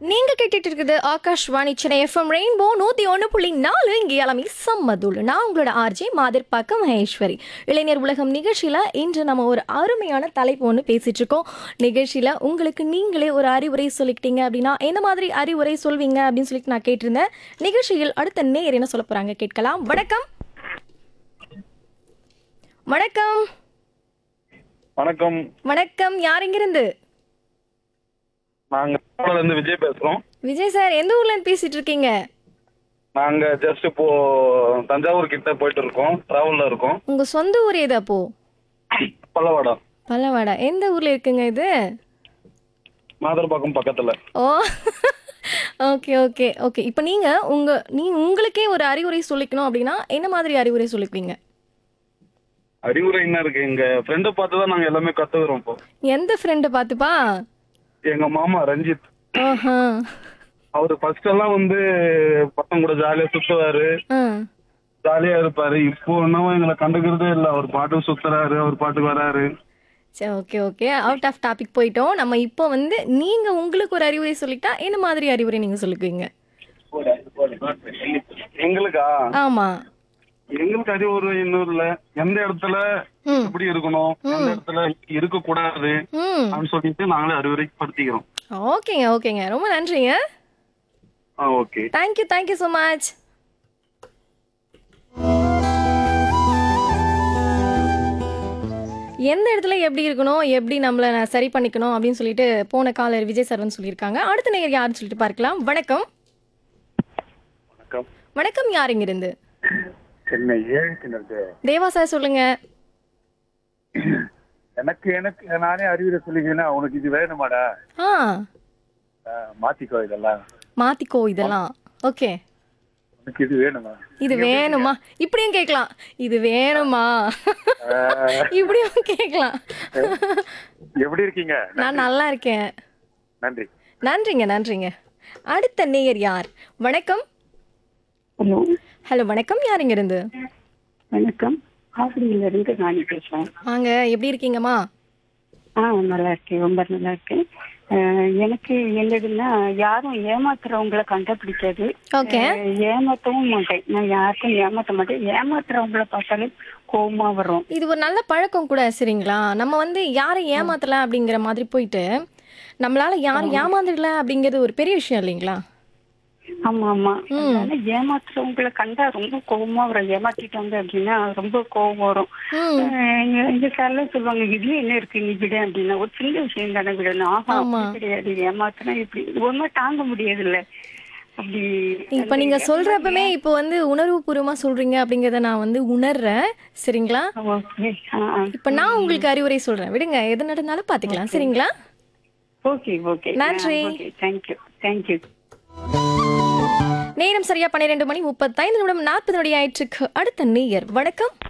நீங்க கேட்டுட்டு இருக்குது ஆகாஷ்வாணி சென்னை எஃப்எம் ரெயின்போ நூத்தி ஒன்று புள்ளி நாலு இங்கே எல்லாமே சம்மதுள் நான் உங்களோட ஆர்ஜே மாதிர்பாக்கம் மகேஸ்வரி இளைஞர் உலகம் நிகழ்ச்சியில இன்று நம்ம ஒரு அருமையான தலைப்பு ஒன்று பேசிட்டு இருக்கோம் நிகழ்ச்சியில உங்களுக்கு நீங்களே ஒரு அறிவுரை சொல்லிக்கிட்டீங்க அப்படின்னா எந்த மாதிரி அறிவுரை சொல்வீங்க அப்படின்னு சொல்லிட்டு நான் கேட்டிருந்தேன் நிகழ்ச்சியில் அடுத்த நேர் என்ன சொல்ல போறாங்க கேட்கலாம் வணக்கம் வணக்கம் வணக்கம் வணக்கம் யார் இங்கிருந்து நாங்க கோலார்ல இருந்து விஜய் பேசுறோம் விஜய் சார் எந்த ஊர்ல இருந்து பேசிட்டு இருக்கீங்க நாங்க ஜஸ்ட் இப்போ தஞ்சாவூர் கிட்ட போயிட்டு இருக்கோம் டிராவல்ல இருக்கோம் உங்க சொந்த ஊர் எது அப்போ பல்லவாடா பல்லவாடா எந்த ஊர்ல இருக்குங்க இது மாதர்பாக்கம் பக்கத்துல ஓ ஓகே ஓகே ஓகே இப்போ நீங்க உங்க நீ உங்களுக்கே ஒரு அறிவுரை சொல்லிக்கணும் அப்படின்னா என்ன மாதிரி அறிவுரை சொல்லிக்குவீங்க அறிவுரை என்ன இருக்கு எங்க ஃப்ரெண்டை பார்த்து தான் நாங்க எல்லாமே கத்துக்கிறோம் இப்போ எந்த ஃப்ரெண்டை பார்த்துப்பா எங்க மாமா ரஞ்சித் ஆஹா அவரு ஃபர்ஸ்ட் எல்லாம் வந்து பசங்க கூட ஜாலியா சுத்துவாரு ஆ ஜாலியா இருப்பாரு இப்போ என்னவோ எங்களை கண்டுக்கிறதே இல்ல அவர் பாட்டு சுத்துறாரு அவர் பாட்டுக்கு வராரு சரி okay okay out of topic போயிட்டோம் நம்ம இப்போ வந்து நீங்க உங்களுக்கு ஒரு அறிவுரை சொல்லிட்டா என்ன மாதிரி அறிவுரை நீங்க சொல்லிக்குவீங்க எங்களுக்கா ஆமா எங்களுக்கு அறிவுரை இன்னும் இல்ல எந்த இடத்துல ம் எப்படி இருக்கணும் எந்த இடத்துல இருக்க கூடாது ம் அப்படின்னு சொல்லிட்டு நாங்களே அறிவுரைப்படுத்திக்கிறோம் ஓகேங்க ஓகேங்க ரொம்ப நன்றிங்க ஆ okay thank you thank you so much எந்த இடத்துல எப்படி இருக்கணும் எப்படி நம்மள நான் சரி பண்ணிக்கணும் அப்படின்னு சொல்லிட்டு போன காலர் விஜய் சர்வன் சொல்லியிருக்காங்க அடுத்த நேர் யாருன்னு சொல்லிட்டு பார்க்கலாம் வணக்கம் வணக்கம் வணக்கம் யார் இங்கிருந்து சென்னை ஏழுக்கிணறு தேவா சார் சொல்லுங்க எனக்கு எனக்கு நானே அறிவுரை சொல்லிக்கிறேன்னா உனக்கு இது வேணுமாடா ஆ அஹ், மாத்திக்கோ இதெல்லாம் மாத்திக்கோ இதெல்லாம் ஓகே உனக்கு இது வேணுமா இது வேணுமா இப்படியும் கேட்கலாம் இது வேணுமா இப்படியும் கேட்கலாம் எப்படி இருக்கீங்க நான் நல்லா இருக்கேன் நன்றி நன்றிங்க நன்றிங்க அடுத்த நேயர் யார் வணக்கம் ஹலோ ஹலோ வணக்கம் யார் இங்க இருந்து வணக்கம் ஆசிரியில இருந்து நான் பேசுறேன் வாங்க எப்படி இருக்கீங்கம்மா ஆ நல்லா இருக்கேன் ரொம்ப நல்லா இருக்கேன் அஹ், எனக்கு என்னதுன்னா யாரும் ஏமாத்துறவங்கள கண்டுபிடிக்காது ஓகே அஹ், ஏமாத்தவும் மாட்டேன் நான் யாருக்கும் ஏமாத்த மாட்டேன் ஏமாத்துறவங்கள பார்த்தாலே கோவமா வரும் இது ஒரு நல்ல பழக்கம் கூட சரிங்களா நம்ம வந்து யாரை ஏமாத்தல அப்படிங்கிற மாதிரி போயிட்டு நம்மளால யாரும் ஏமாந்துடல அப்படிங்கிறது ஒரு பெரிய விஷயம் இல்லைங்களா ஆமா ஆமா அதனால ஏமாத்துறவங்கள கண்டா ரொம்ப கோவமா வரும் ஏமாத்திட்டாங்க அப்படின்னா ரொம்ப கோவம் வரும் ம் அஹ், எங்க- எங்க சார்லாம் சொல்லுவாங்க இதுல என்ன இருக்கு நீ விட அப்படின்னா ஒரு சின்ன விஷயம் தானே விடணும் ஆஹா ஆமா. அப்படி கிடையாது ஏமாத்தினா இப்படி ஒன்றும் தாங்க முடியாது இல்ல அப்படி இப்ப நீங்க சொல்றப்பமே இப்போ வந்து உணர்வுபூர்வமா சொல்றீங்க அப்படிங்கறத நான் வந்து உணர்றேன் சரிங்களா ஓகே இப்ப நான் உங்களுக்கு அறிவுரை சொல்றேன் விடுங்க எது நடந்தாலும் பாத்துக்கலாம் சரிங்களா ஓகே ஓகே நன்றி. ஓகே தேங்க்யூ தேங்க்யூ நேரம் சரியா பன்னிரெண்டு மணி முப்பத்தைந்து நிமிடம் நாற்பது நொடி ஆயிற்றுக்கு அடுத்த நேயர் வணக்கம்